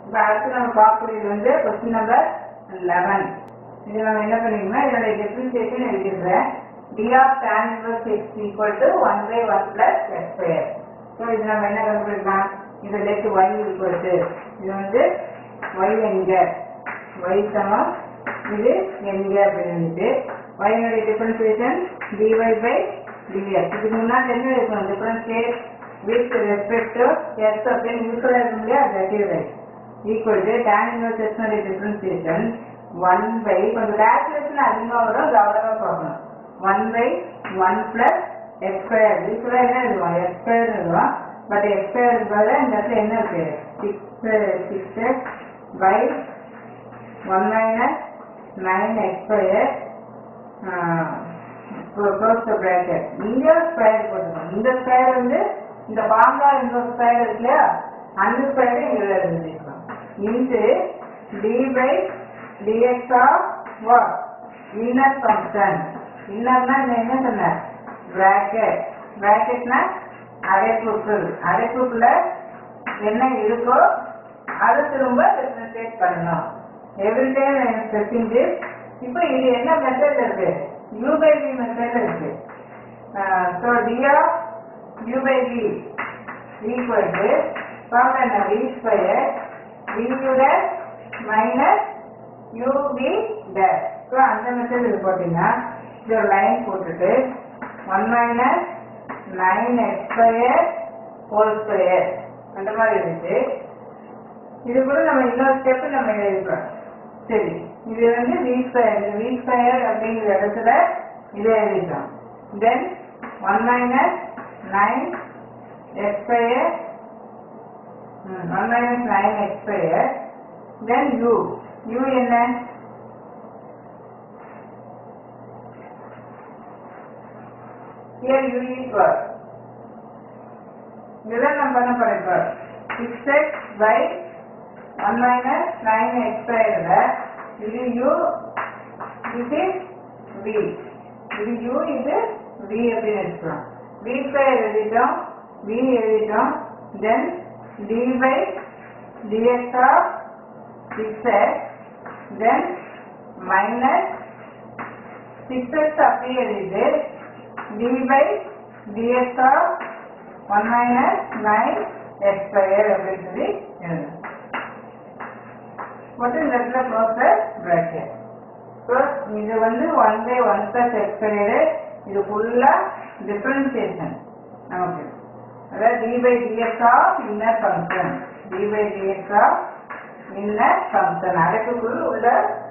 இப்போ அடுத்து நம்ம பார்க்கக்கூடியது வந்து கொஸ்டின் நம்பர் லெவன் இது நம்ம என்ன பண்ணிக்கணும் இதோட டிஃபரன்சியேஷன் எழுதிடுறேன் d of tan inverse x equal to 1 by 1 plus x square so இது நம்ம என்ன கண்டுபிடிக்கலாம் இது லெட் y equal to இது வந்து y எங்க y சமம் இது எங்க அப்படின்னு y னுடைய டிஃபரன்சியேஷன் dy by dx இதுக்கு முன்னாடி என்ன இருக்கணும் differentiate with respect to x அப்படின்னு யூஸ்வலாக இருக்கும் இல்லையா that is right equal to tan inverse x னுடைய டிஃபரன்சியேஷன் 1 by கொஞ்சம் கால்குலேஷன் அதிகமாக வரும் கவனமாக பார்க்கணும் 1 by 1 plus x square யூஸ்வலாக என்ன எழுதுவோம் x square எழுதுவோம் பட் x square பதிலாக இந்த இடத்துல என்ன இருக்கு six six by one minus nine x square close the bracket இங்கே ஸ்கொயர் போட்டுக்கணும் இந்த ஸ்கொயர் வந்து இந்த பாங்கா இந்த ஸ்கொயர் இருக்கு இல்லையா அந்த ஸ்கொயர் இங்கே எழுதிக்கலாம் into d by dx of what inner function இன்னர்னா இந்த என்ன சொன்ன பிராக்கெட் பிராக்கெட்னா அடைப்புக்குள் அடைப்புக்குள்ள என்ன இருக்கோ அதை திரும்ப டிஃபரன்ஷியேட் பண்ணணும் every time I spacing this இப்போ இது என்ன மெத்தட் இருக்கு யூ பை வி மெத்தட் இருக்கு so d of u by v equal to form என்ன v square v u dash minus u v dash so அந்த மெத்தட் இது போட்டீங்கன்னா இது ஒரு லைன் போட்டுட்டு one minus nine x square whole square அந்த மாதிரி இருந்துச்சு இது கூட நம்ம இன்னொரு ஸ்டெப் நம்ம எழுதிக்கிறோம் சரி இது வந்து வி ஸ்கொயர் இந்த வி ஸ்கொயர் அப்படிங்கிற இடத்துல இதை எழுதிக்கிறோம் then one minus nine x square one minus nine x square then u u என்ன here u equal இதெல்லாம் நம்ம பண்ண போறோம் six x by one minus nine x ஸ்கொயர்ல இது u இது v இது u இது v அப்படின்னு எடுத்துக்கலாம் v ஸ்கொயர் எழுதிட்டோம் v எழுதிட்டோம் then d by dx of six x then minus six x அப்படியே எழுதிட்டு d by dx of 1 minus 9 x square அப்படின்னு சொல்லி எழுதணும் மட்டும் இந்த இடத்துல க்ளோஸ் த பிராக்கெட் ஸோ இது வந்து one by one plus x square இது ஃபுல்லாக டிஃபரன்சியேஷன் நமக்கு அதாவது d by dx of inner function d by dx of inner function அடைப்புக்குள் உள்ள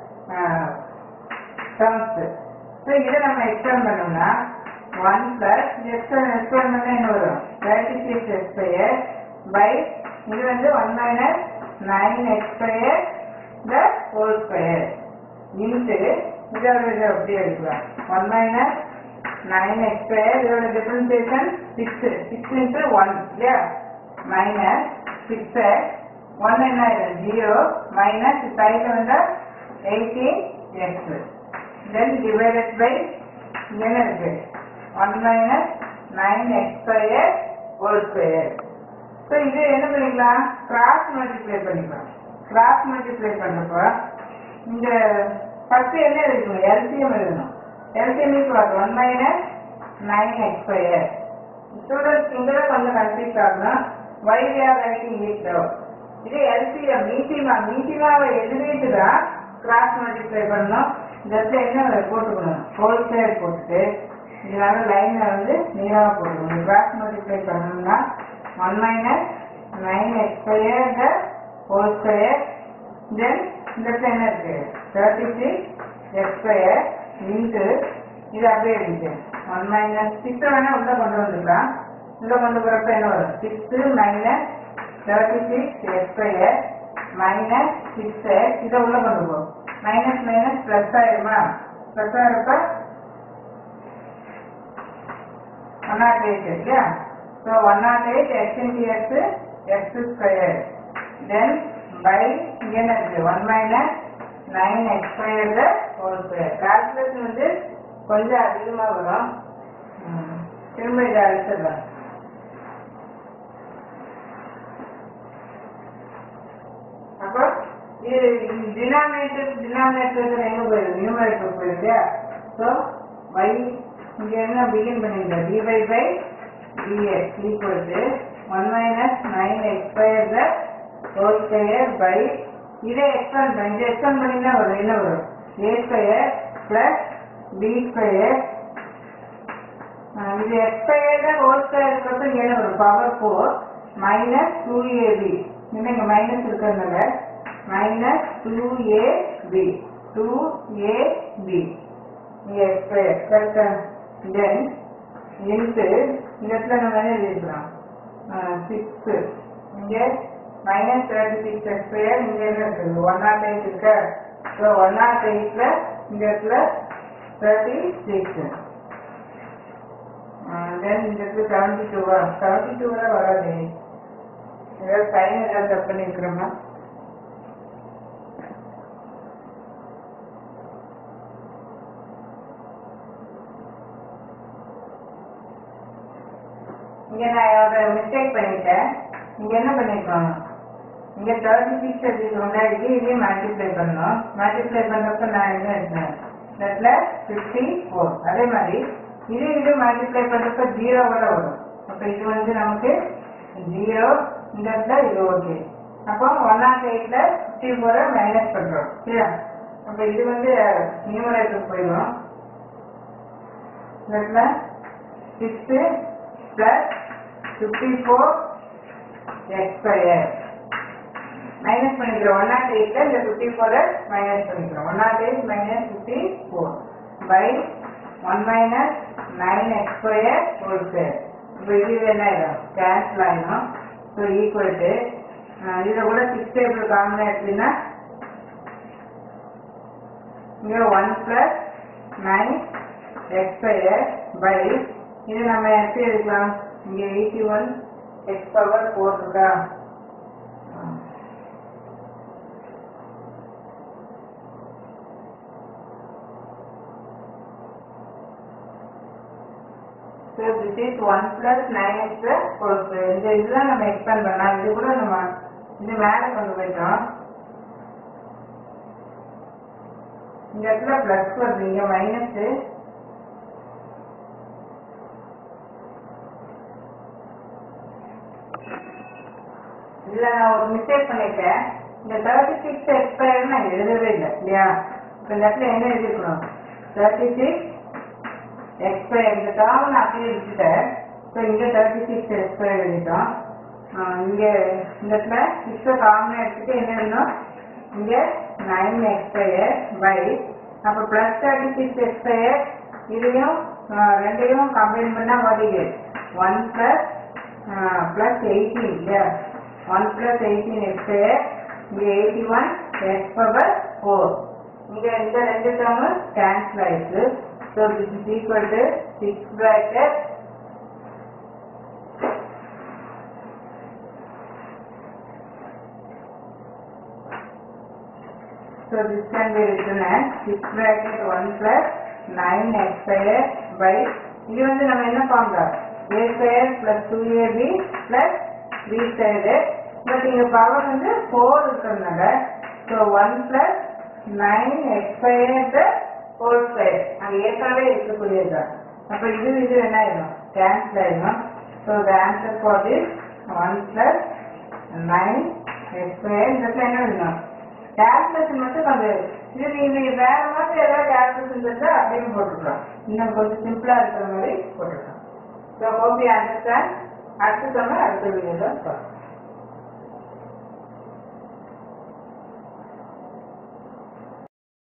டேர்ம்ஸ் ஸோ இதை நம்ம எக்ஸ்டெண்ட் பண்ணோம்னா ஒன் பிளஸ் எக்ஸ்டெண்ட் எக்ஸ்டெண்ட் பண்ண என்ன வரும் thirty six x square by இது வந்து one minus nine x square the whole square into இதோட இதை அப்படியே எடுக்கலாம் one minus nine x square இதோட differentiation six six into one இல்லையா மைனஸ் சிக்ஸ் ஒன் என்ன ஆயிடும் ஜீரோ மைனஸ் சைடில் வந்து eighteen x then divided by என்ன இருக்கு one minus nine x square whole square so இது என்ன பண்ணிக்கலாம் கிராஸ் மல்டிப்ளை பண்ணிக்கலாம் கிராஸ் மல்டிப்ளை பண்ணுறப்போ இந்த ஃபஸ்ட்டு என்ன எழுதணும் எல்சிஎம் எழுதணும் LCM equal one minus nine x square students இங்கே கொஞ்சம் கன்ஃபியூஸ் ஆகணும் why we are writing equal இது எல்சிஎம் மீசிமா மீசிமாவை எழுதிட்டு தான் கிராஸ் மல்டிப்ளை பண்ணணும் இந்த இடத்துல என்ன போட்டுக்கணும் ஹோல் ஸ்கொயர் போட்டுட்டு இதனால லைனை வந்து நீளமாக போட்டுக்கணும் கிராஸ் மல்டிப்ளை பண்ணணும்னா one minus nine x square the whole square then இந்த இடத்துல என்ன இருக்கு thirty six x square into இது அப்படியே எழுதிட்டு ஒன் மைனஸ் சிக்ஸை வேணால் உள்ளே கொண்டு வந்துக்கலாம் உள்ளே கொண்டு போகிறப்ப என்ன வரும் six minus thirty six x square minus six x இதை உள்ளே கொண்டு போ மைனஸ் மைனஸ் ப்ளஸ் ஆயிருமா ப்ளஸ் ஆகிறப்ப ஒன் நாட் எயிட் இல்லையா so one nought eight x into x x square then by என்ன இருக்கு one minus nine x square the whole square calculation வந்து கொஞ்சம் அதிகமாக வரும் ம், திரும்ப இதை அழிச்சிடலாம் அப்ப இது டினாமினேட்டர் டினாமினேட்டர் எங்க போயிருக்கு நியூமரேட்டர் போயிருக்கு ஸோ y இங்க என்ன பிகின் பண்ணிருக்கோம் dy by dx equal to one minus nine x square the whole square by இதை எக்ஸ்பேண்ட் பண்ணி இதை எக்ஸ்பேண்ட் பண்ணினா வரும் என்ன வரும் a square plus b square இது எக்ஸ் ஸ்கொயர் தான் ஹோல் ஸ்கொயர் இருக்கிறது இங்க என்ன வரும் power four minus two ab இன்னும் இங்க மைனஸ் இருக்கிறதுனால minus two ab two ab இங்க எக்ஸ் ஸ்கொயர் கரெக்டா தென் இன்ட்டு இந்த இடத்துல நம்ம என்ன எழுதிருக்கிறோம் சிக்ஸ் இங்க minus thirty six x square இங்க என்ன இருக்குது ஒன் நாட் எயிட் இருக்கா ஸோ ஒன் நாட் எயிட்ல இந்த இடத்துல தேர்ட்டி சிக்ஸ் தென் இந்த இடத்துல செவன்டி டூவா செவன்டி டூ வரை வராது ஏதாவது சைன் ஏதாவது தப்பு பண்ணிருக்கிறோமா இங்க நான் ஒரு மிஸ்டேக் பண்ணிட்டேன் இங்க என்ன பண்ணிருக்கோம் இங்க தேர்ட்டி சிக்ஸ் எடுத்துக்கு முன்னாடி இதையும் மல்டிப்ளை பண்ணோம் மல்டிப்ளை பண்றப்ப நான் என்ன எடுத்தேன் இடத்துல ஃபிஃப்டி ஃபோர் அதே மாதிரி இது இது மல்டிப்ளை பண்றப்ப ஜீரோவோட வரும் அப்ப இது வந்து நமக்கு ஜீரோ இந்த இடத்துல இது ஓகே அப்போ ஒன் நாட் எயிட்ல ஃபிஃப்டி ஃபோரை மைனஸ் பண்றோம் சரியா அப்ப இது வந்து நியூமரேட்டர் போயிடும் இந்த இடத்துல six plus fifty four x square minus பண்ணிக்கிறோம் ஒன் நாட் எயிட்ல இந்த ஃபிஃப்டி ஃபோரை மைனஸ் பண்ணிக்கிறோம் one nought eight minus fifty four by one minus nine x square whole square இப்போ இது என்ன ஆயிடும் கேன்சல் ஆயிடும் ஸோ ஈக்குவல் டு இதில் கூட சிக்ஸ் டேபிள் காமனாக எடுத்தீங்கன்னா இங்கே one plus nine x square by இது நம்ம எப்படி எடுக்கலாம் இங்க eighty one x power four இருக்கா So this is 1 plus 9x whole square. இந்த இதுதான் நம்ம எக்ஸ்பேண்ட் பண்ணலாம் இது கூட நம்ம இது மேல கொண்டு போயிட்டோம் இந்த இடத்துல பிளஸ் வருது இங்க மைனஸ் இதுல நான் ஒரு மிஸ்டேக் பண்ணிட்டேன் இந்த தேர்ட்டி சிக்ஸ் எக்ஸ்பயர் நான் எழுதவே இல்லை இல்லையா இப்ப இந்த இடத்துல என்ன எழுதிருக்கணும் தேர்ட்டி சிக்ஸ் எக்ஸ்பயர் இந்த டேர்ம் நான் அப்படியே விட்டுட்டேன் ஸோ இங்க தேர்ட்டி சிக்ஸ் எக்ஸ்பயர் எழுதிட்டோம் ஆஹ் இங்க இந்த இடத்துல சிக்ஸை காமனாக எடுத்துட்டு என்ன எழுதணும் இங்க நைன் எக்ஸ்பயர் பை அப்போ பிளஸ் தேர்ட்டி சிக்ஸ் எக்ஸ்பயர் இதையும் ஆஹ் ரெண்டையும் கம்பைன் பண்ணா வருது ஒன் பிளஸ் பிளஸ் எயிட்டீன் இல்லையா ஒன் பிளஸ் எயிட்டீன் எக்ஸ் இங்க eighty one x power four இங்க இந்த ரெண்டு டேர்மும் கேன்சல் ஆயிடுச்சு so this is equal to six bracket So this can be written as 6 bracket 1 plus 9 x square by இது வந்து நம்ம என்ன formula a square plus 2ab plus b square but இங்க பவர் வந்து 4 இருக்கிறதுனால so 1 plus 9 x square the whole square அங்க ஏற்கனவே இருக்கக்கூடியது அப்ப இது இது என்ன ஆயிடும் கேன்சல் ஆயிடும் so the answer for this 1 plus 9 x square இந்த இடத்துல என்ன எழுதணும் கேல்குலேஷன் மட்டும் கொஞ்சம் இது நீங்க வேற மாதிரி ஏதாவது கேல்குலேஷன் இருந்தா அப்படின்னு போட்டுக்கலாம் இன்னும் கொஞ்சம் சிம்பிளா இருக்கிற மாதிரி போட்டுக்கலாம் ஸோ ஹோப் யூ அண்டர்ஸ்டாண்ட் அடுத்த சமயம் அடுத்த வீடியோல பார்க்கலாம்